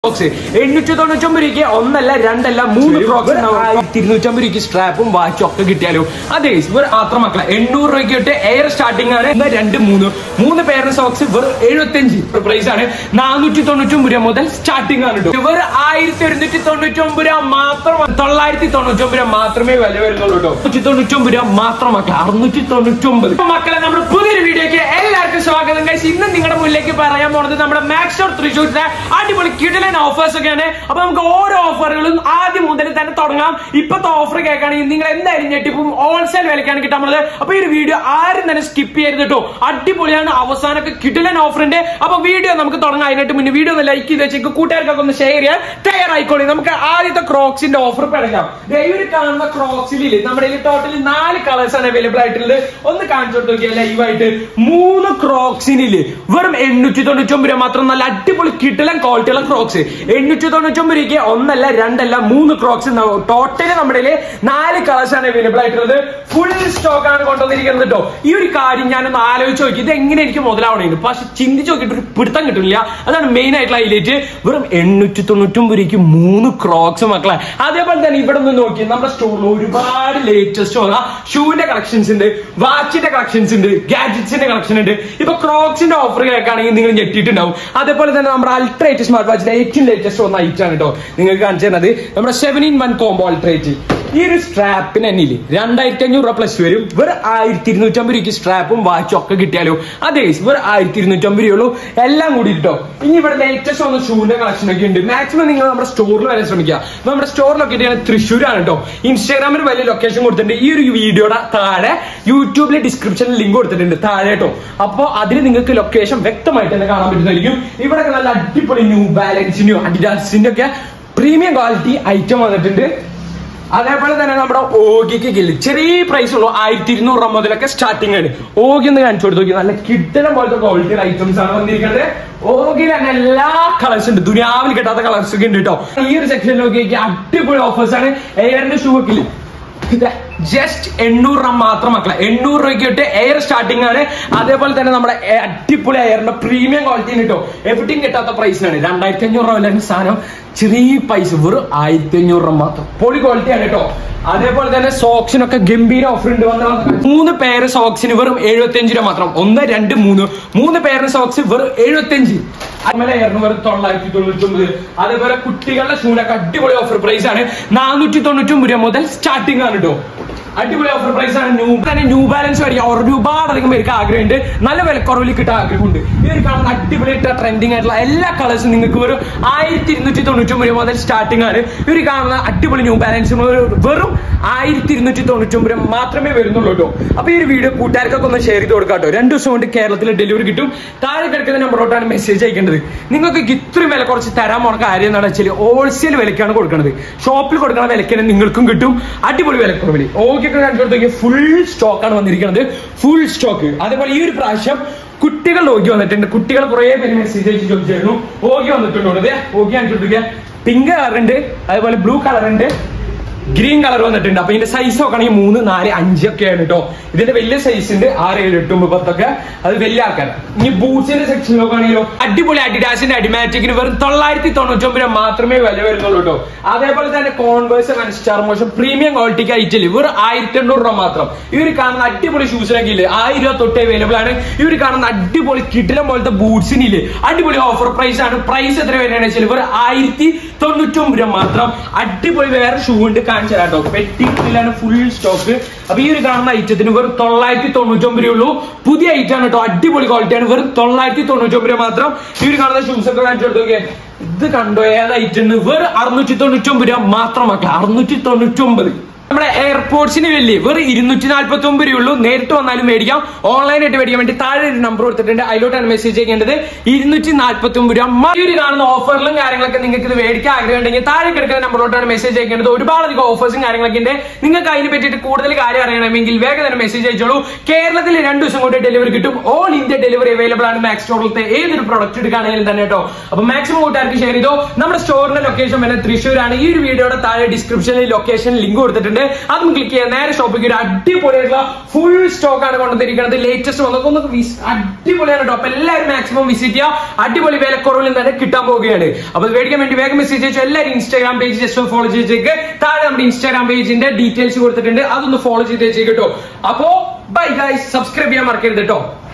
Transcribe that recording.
Crocs എണ്ണൂറ്റി തൊണ്ണൂറ്റൊമ്പത് രൂപയ്ക്ക് ഒന്നല്ല രണ്ടല്ല മൂന്ന് ക്രോക്സ് ആയിരത്തി ഇരുന്നൂറ്റമ്പത് രൂപയ്ക്ക് സ്ട്രാപ്പും വാച്ചും ഒക്കെ കിട്ടിയാലും അതെ ഇവർ മാത്രം മക്കളെ എണ്ണൂറ് രൂപയ്ക്ക് തൊട്ട് എയർ സ്റ്റാർട്ടിംഗ് ആണ് ഒന്ന് രണ്ട് മൂന്ന് മൂന്ന് പേരുടെ സോക്സ് വെറും എഴുപത്തഞ്ച് പ്രൈസ് ആണ് നാനൂറ്റി തൊണ്ണൂറ്റൊമ്പത് രൂപ മുതൽ സ്റ്റാർട്ടിംഗ് ആണ് കേട്ടോ ഇവർ ആയിരത്തി ഒരുന്നൂറ്റി തൊണ്ണൂറ്റൊമ്പത് രൂപ മാത്രം തൊള്ളായിരത്തി തൊണ്ണൂറ്റൊമ്പത് രൂപ മാത്രമേ വില വരുന്നുള്ളൂ കേട്ടോ നൂറ്റി തൊണ്ണൂറ്റൊമ്പത് രൂപ മാത്രം മക്കളെ അറുന്നൂറ്റി തൊണ്ണൂറ്റൊമ്പത് അപ്പൊ മക്കളെ നമ്മുടെ പുതിയൊരു വീഡിയോക്ക് എല്ലാവർക്കും സ്വാഗതം കഴിച്ച് ഇന്ന് നിങ്ങളുടെ മുന്നിലേക്ക് പറയാൻ പോണത് നമ്മുടെ മാക്സ് സ്റ്റോർ തൃശ്ശൂരിന്റെ അടിപൊളി കിടലൻ ഓഫേഴ്സ് ഒക്കെയാണ് അപ്പൊ നമുക്ക് ഓരോ ഓഫറുകളും ആദ്യം മുതൽ തന്നെ തുടങ്ങാം ഇപ്പത്തെ ഓഫർ കേൾക്കുകയാണെങ്കിൽ നിങ്ങൾ എന്തായാലും ഞെട്ടിപ്പും ഹോൾസെയിൽ വിലക്കാണ് കിട്ടാൻ പോണത് അപ്പൊ ഈ ഒരു വീഡിയോ ആരും തന്നെ സ്കിപ്പ് ചെയ്യരുത് കേട്ടോ അടിപൊളിയാണ് അവസാനമൊക്കെ കിടലൻ ഓഫർ ഉണ്ട് അപ്പൊ വീഡിയോ നമുക്ക് തുടങ്ങാം അതിനായിട്ട് മുന്നേ വീഡിയോ ഒന്ന് ലൈക്ക് ചെയ്ത് വെച്ചേക്ക് കൂട്ടുകാർക്കൊക്കെ ഒന്ന് ഷെയർ ചെയ്യാൻ തയ്യാറായിക്കോളി നമുക്ക് ആദ്യത്തെ ക്രോക്സിന്റെ ഓഫർ പറയാം ദേ ഈ ഒരു കാണുന്ന ക്രോക്സിൽ നമ്മുടെ ടോട്ടൽ നാല് കളേഴ്സ് ആണ് അവൈലബിൾ ആയിട്ടുള്ളത് ഒന്ന് കാണിച്ചു നോക്കിയാൽ ലൈവായിട്ട് മൂന്ന് ക്രോക്സിനില് വെറും എണ്ണൂറ്റി തൊണ്ണൂറ്റൊമ്പത് രൂപ മാത്രം നല്ല അടിപൊളി കിട്ടലൻ ക്വാളിറ്റിയുള്ള ക്രോക്സ് എണ്ണൂറ്റി തൊണ്ണൂറ്റൊമ്പത് രൂപയ്ക്ക് ഒന്നല്ല രണ്ടല്ല മൂന്ന് ക്രോക്സ് ടോട്ടല് നമ്മുടെ കയ്യില് നാല് കളേഴ്സ് ആണ് അവൈലബിൾ ആയിട്ടുള്ളത് ഫുൾ സ്റ്റോക്ക് ആണ് കൊണ്ടുവന്നിരിക്കുന്നത് കേട്ടോ ഈ ഒരു കാര്യം ഞാനൊന്ന് ആലോചിച്ച് നോക്കി ഇത് എങ്ങനെ എനിക്ക് മുതലാവണേന്ന് പക്ഷെ ചിന്തിച്ച് നോക്കിയിട്ട് ഒരു പിടുത്തം കിട്ടില്ല അതാണ് മെയിൻ ആയിട്ടുള്ള ഹൈലൈറ്റ് വെറും എണ്ണൂറ്റി തൊണ്ണൂറ്റൊമ്പത് രൂപയ്ക്ക് മൂന്ന് ക്രോക്സ് മക്കളെ അതേപോലെ തന്നെ ഇവിടെ നിന്ന് നോക്കി നമ്മുടെ സ്റ്റോറിൽ ഒരുപാട് ലേറ്റസ്റ്റ് ഷൂവിന്റെ കളക്ഷൻസ് ഉണ്ട് വാച്ചിന്റെ കളക്ഷൻസ് ഉണ്ട് ഗാഡ്ജറ്റ്സിന്റെ കളക്ഷൻ ഉണ്ട് ഇപ്പൊ ക്രോക്സിന്റെ ഓഫർ കേൾക്കുകയാണെങ്കിൽ നിങ്ങൾ ഞെട്ടിയിട്ടുണ്ടാവും അതേപോലെ തന്നെ നമ്മുടെ അൾട്രേറ്റ് സ്മാർട്ട് വാച്ചിന്റെ ഏറ്റവും ലേറ്റസ്റ്റ് വന്ന ഐറ്റം ആണ് കേട്ടോ നിങ്ങൾക്ക് കാണിച്ചു തരുന്നത് നമ്മുടെ സെവൻ ഇൻ വൺ കോംബോ അൾട്രേറ്റ് ഈ ഒരു സ്ട്രാപ്പിന് എന്നില് രണ്ടായിരത്തി അഞ്ഞൂറ് രൂപ പ്ലസ് വരും വെറും ആയിരത്തി ഇരുന്നൂറ്റമ്പത് രൂപയ്ക്ക് സ്ട്രാപ്പും വാച്ചും ഒക്കെ കിട്ടിയാലോ അതെ വെറും ആയിരത്തി ഇരുന്നൂറ്റമ്പത് രൂപയുള്ളൂ എല്ലാം കൂടി കേട്ടോ ഇനി ഇവിടെ ലേറ്റസ്റ്റ് വന്ന ഷൂവിന്റെ കളക്ഷൻ ഒക്കെ ഉണ്ട് മാക്സിമം നിങ്ങൾ നമ്മുടെ സ്റ്റോറിൽ വരാൻ ശ്രമിക്കുക അപ്പൊ നമ്മുടെ സ്റ്റോർ ലൊക്കേറ്റ് ചെയ്യുന്നത് തൃശ്ശൂരാണ് കേട്ടോ ഇൻസ്റ്റാഗ്രാമിൽ വലിയ ലൊക്കേഷൻ കൊടുത്തിട്ടുണ്ട് ഈ ഒരു വീഡിയോയുടെ താഴെ യൂട്യൂബിലെ ഡിസ്ക്രിപ്ഷനിൽ ലിങ്ക് കൊടുത്തിട്ടുണ്ട് താഴെ കേട്ടോ അപ്പൊ അതിൽ നിങ്ങൾക്ക് ലൊക്കേഷൻ വ്യക്തമായിട്ട് തന്നെ കാണാൻ പറ്റുന്നതായിരിക്കും ഇവിടെ നല്ല അടിപൊളി ന്യൂ ബാലൻസിന്റെയോ അഡിഡാസിന്റെ ഒക്കെ പ്രീമിയം ക്വാളിറ്റി ഐറ്റം വന്നിട്ടുണ്ട് അതേപോലെ തന്നെ നമ്മുടെ ഓഗിക്ക് കില്ല് ചെറിയ പ്രൈസ് ഉള്ളൂ ആയിരത്തി ഇരുന്നൂറ് രൂപ മുതലൊക്കെ സ്റ്റാർട്ടിംഗ് ആണ് ഓഗി എന്ന് കാണിച്ചു കൊടുത്തു നോക്കി നല്ല കിട്ടണം പോലത്തെ ക്വാളിറ്റി ഐറ്റംസ് ആണ് വന്നിരിക്കുന്നത് ഓഗിൽ തന്നെ എല്ലാ കളേഴ്സ് ഉണ്ട് ദുനിയാവിൽ കിട്ടാത്ത കളേഴ്സ് ഒക്കെ ഉണ്ട് കേട്ടോ ഈ ഒരു സെക്ഷനിൽ നോക്കി അടിപൊളി ഓഫേഴ്സ് ആണ് എയറിന്റെ ഷൂ ഒക്കെ ജസ്റ്റ് എണ്ണൂറ് രൂപ മാത്രം മക്കളെ എണ്ണൂറ് രൂപയ്ക്ക് തൊട്ട് എയർ സ്റ്റാർട്ടിംഗ് ആണ് അതേപോലെ തന്നെ നമ്മുടെ അടിപൊളി എയറിന്റെ പ്രീമിയം ക്വാളിറ്റി കിട്ടോ എവിടെയും കിട്ടാത്ത പ്രൈസിനാണ് രണ്ടായിരത്തി അഞ്ഞൂറ് രൂപ വില സാധനം ചെറിയ പൈസ വെറും ആയിരത്തി അഞ്ഞൂറ് രൂപ മാത്രം പൊളി ക്വാളിറ്റി ആണ് കേട്ടോ അതേപോലെ തന്നെ സോക്സിനൊക്കെ ഗംഭീര ഓഫർ ഉണ്ട് വന്ന മൂന്ന് പേര് സോക്സിന് വെറും എഴുപത്തി രൂപ മാത്രം ഒന്ന് രണ്ട് മൂന്ന് മൂന്ന് പേര് സോക്സ് വെറും എഴുപത്തി അതുപോലെ എയറിന് വെറും തൊള്ളായിരത്തി തൊണ്ണൂറ്റി ഒമ്പത് അതേപോലെ കുട്ടികളുടെ ഷൂനൊക്കെ അടിപൊളി ഓഫർ പ്രൈസ് ആണ് നാനൂറ്റി തൊണ്ണൂറ്റി ഒമ്പത് രൂപ മുതൽ സ്റ്റാർട്ടിംഗ് ആണ് കേട്ടോ അടിപൊളി ഓഫർ പ്രൈസ് ആണ് ന്യൂ തന്നെ ന്യൂ ബാലൻസ് മേടിക്കാൻ ഒരുപാടധികം പേർക്ക് ആഗ്രഹമുണ്ട് നല്ല വിലക്കുറവിൽ കിട്ടാൻ ആഗ്രഹമുണ്ട് ഈ ഒരു കാണുന്ന അടിപൊളി ട്രെൻഡിങ് ആയിട്ടുള്ള എല്ലാ കളേഴ്സും നിങ്ങൾക്ക് ഒരു ആയിരത്തി ഇരുന്നൂറ്റി തൊണ്ണൂറ്റി ഒമ്പത് മുതൽ സ്റ്റാർട്ടിംഗ് ആണ് ഈ ഒരു കാണുന്ന അടിപൊളി ന്യൂ ബാലൻസ് വെറും ആയിരത്തി ഇരുന്നൂറ്റി തൊണ്ണൂറ്റി ഒമ്പത് മാത്രമേ വരുന്നുള്ളൂ കേട്ടോ അപ്പൊ ഈ ഒരു വീഡിയോ കൂട്ടുകാർക്കൊക്കെ ഒന്ന് ഷെയർ ചെയ്ത് കൊടുക്കാം കേട്ടോ രണ്ടു ദിവസം കൊണ്ട് കേരളത്തിൽ ഡെലിവറി കിട്ടും താഴെ കിടക്കുന്ന നമ്പറോട്ടാണ് മെസ്സേജ് അയക്കേണ്ടത് നിങ്ങൾക്ക് ഇത്രയും വില കുറച്ച് തരാൻ പോണ കാര്യം എന്താണെന്ന് വെച്ചാൽ ഹോൾസെയിൽ വിലക്കാണ് കൊടുക്കുന്നത് ഷോപ്പിൽ കൊടുക്കുന്ന വിലക്ക് തന്നെ നിങ്ങൾക്കും കിട്ടും അടിപൊളി വിലക്കുറവിൽ ഓക്കെ കാണിച്ചു ഫുൾ സ്റ്റോക്ക് ആണ് വന്നിരിക്കുന്നത് ഫുൾ സ്റ്റോക്ക് അതേപോലെ ഈ ഒരു പ്രാവശ്യം കുട്ടികളുടെ ഓഗി വന്നിട്ടുണ്ട് കുട്ടികൾ കുറെ പേര് മെസ്സേജ് അയച്ച് ചോദിച്ചായിരുന്നു ഓഗി വന്നിട്ടുണ്ട് ഓഗി കാണിച്ചു പിങ്ക് കളർ ഉണ്ട് അതേപോലെ ബ്ലൂ കളർ ഉണ്ട് ഗ്രീൻ കളർ വന്നിട്ടുണ്ട് അപ്പൊ ഇതിന്റെ സൈസ് നോക്കുകയാണെങ്കിൽ മൂന്ന് നാല് അഞ്ചൊക്കെയാണ് കേട്ടോ ഇതിന്റെ വലിയ സൈസ് ഉണ്ട് ആറ് ഏഴ് എട്ട് ഒമ്പത് പത്തൊക്കെ അത് വലിയ ആൾക്കാരാണ് ഇനി ബൂട്ട്സിന്റെ സെക്ഷൻ നോക്കുകയാണെങ്കിലോ അടിപൊളി അഡിഡാസിന്റെ അഡിമാറ്റിക്കിന് വെറും തൊള്ളായിരത്തി തൊണ്ണൂറ്റി ഒമ്പത് മാത്രമേ വില വരുന്നുള്ളൂ കേട്ടോ അതേപോലെ തന്നെ കോൺവേഴ്സ് സ്റ്റാർ മോഷൻ പ്രീമിയം ക്വാളിറ്റിക്ക് ആയിട്ടില്ല വെറും ആയിരത്തി എണ്ണൂറ് രൂപ മാത്രം ഈ ഒരു കാണുന്ന അടിപൊളി ഷൂസിനൊക്കെ ഇല്ലേ ആയിരം രൂപ തൊട്ട് അവൈലബിൾ ആണ് ഈ ഒരു കാണുന്ന അടിപൊളി കിടിലം പോലത്തെ ബൂട്ട്സിനില്ലേ അടിപൊളി ഓഫർ പ്രൈസ് ആണ് പ്രൈസ് എത്ര വരികയാണെന്ന് വെച്ചാൽ വെറും ആയിരത്തി തൊണ്ണൂറ്റി ഒമ്പത് രൂപ മാത്രം അടിപൊളി വേറെ ഷൂ ഉണ്ട് കാണിച്ചു തരാം കേട്ടോ പെട്ടിയിലാണ് ഫുൾ സ്റ്റോക്ക് അപ്പൊ ഈ ഒരു കാണുന്ന ഐറ്റത്തിന് വെറും തൊള്ളായിരത്തി തൊണ്ണൂറ്റി ഒമ്പത് ഉള്ളൂ പുതിയ ഐറ്റം ആണ് കേട്ടോ അടിപൊളി ക്വാളിറ്റിയാണ് വെറും തൊള്ളായിരത്തി തൊണ്ണൂറ്റി ഒമ്പത് മാത്രം ഈ ഒരു കാണുന്ന ഷൂസ് ഒക്കെ കാണിച്ചു കൊടുത്തോക്കെ ഇത് കണ്ടോ ഏത് ഐറ്റം വെറും അറുന്നൂറ്റി തൊണ്ണൂറ്റി ഒമ്പത് രൂപ മാത്രം മക്കളെ അറുന്നൂറ്റി തൊണ്ണൂറ്റി ഒമ്പത് നമ്മുടെ എയർപോർട്സിന് വലിയ വെറും ഇരുന്നൂറ്റി നാല്പത്തി ഒമ്പത് രൂപയുള്ളൂ നേരിട്ട് വന്നാലും മേടിക്കാം ഓൺലൈനായിട്ട് മേടിക്കാൻ വേണ്ടി താഴെ ഒരു നമ്പർ കൊടുത്തിട്ടുണ്ട് അതിലോട്ടാണ് മെസ്സേജ് ചെയ്യേണ്ടത് ഇരുന്നൂറ്റി നാല്പത്തി ഒമ്പത് രൂപ ഈ ഒരു കാണുന്ന ഓഫറിലും കാര്യങ്ങളൊക്കെ നിങ്ങൾക്ക് ഇത് മേടിക്കാൻ ആഗ്രഹം ഉണ്ടെങ്കിൽ താഴെ കിടക്കുന്ന നമ്പറിലോട്ടാണ് മെസ്സേജ് അയക്കേണ്ടത് ഒരുപാട് അധികം ഓഫേഴ്സും കാര്യങ്ങളൊക്കെ ഉണ്ട് നിങ്ങൾക്ക് അതിനെ പറ്റിയിട്ട് കൂടുതൽ കാര്യം അറിയണമെങ്കിൽ വേഗം തന്നെ മെസ്സേജ് അയച്ചോളൂ കേരളത്തിൽ രണ്ട് ദിവസം കൊണ്ട് ഡെലിവറി കിട്ടും ഓൾ ഇന്ത്യ ഡെലിവറി അവൈലബിൾ ആണ് മാക്സ് സ്റ്റോറിലത്തെ ഏതൊരു പ്രൊഡക്റ്റ് എടുക്കുകയാണെങ്കിലും തന്നെ കേട്ടോ അപ്പൊ മാക്സിമം കൂട്ടുകാർക്ക് ഷെയർ ചെയ്തോ നമ്മുടെ സ്റ്റോറിന്റെ ലൊക്കേഷൻ വരുന്നത് തൃശ്ശൂരാണ് ഈ ഒരു വീഡിയോയുടെ താഴെ ഡിസ്ക്രിപ്ഷനിൽ ലൊക്കേഷൻ ലിങ്ക് കൊടുത്തിട്ടുണ്ട് കൊടുത്തിട്ടുണ്ട് അതും ക്ലിക്ക് ചെയ്യാൻ നേരെ ഷോപ്പിലേക്ക് ഒരു അടിപൊളിയായിട്ടുള്ള ഫുൾ സ്റ്റോക്ക് ആണ് കൊണ്ടുവന്നിരിക്കുന്നത് ലേറ്റസ്റ്റ് വന്നതൊന്ന് വിസ്- അടിപൊളിയാണ് കേട്ടോ അപ്പൊ എല്ലാവരും മാക്സിമം വിസിറ്റ് ചെയ്യുക അടിപൊളി വിലക്കുറവിൽ തന്നെ കിട്ടാൻ പോവുകയാണ് അപ്പൊ ഇത് മേടിക്കാൻ വേണ്ടി വേഗം മെസ്സേജ് അയച്ചു എല്ലാവരും ഇൻസ്റ്റാഗ്രാം പേജ് ജസ്റ്റ് ഫോളോ ചെയ്തേക്ക് താഴെ നമ്മുടെ ഇൻസ്റ്റാഗ്രാം പേജിന്റെ ഡീറ്റെയിൽസ് കൊടുത്തിട്ടുണ്ട് അതൊന്ന് ഫോളോ ചെയ്ത് വെച്ചേക്ക് കേട്ടോ അപ്പോ ബൈ ഗൈസ് സബ്സ്ക്രൈബ് ചെയ്യാൻ മറക്കരുത് കേട്ടോ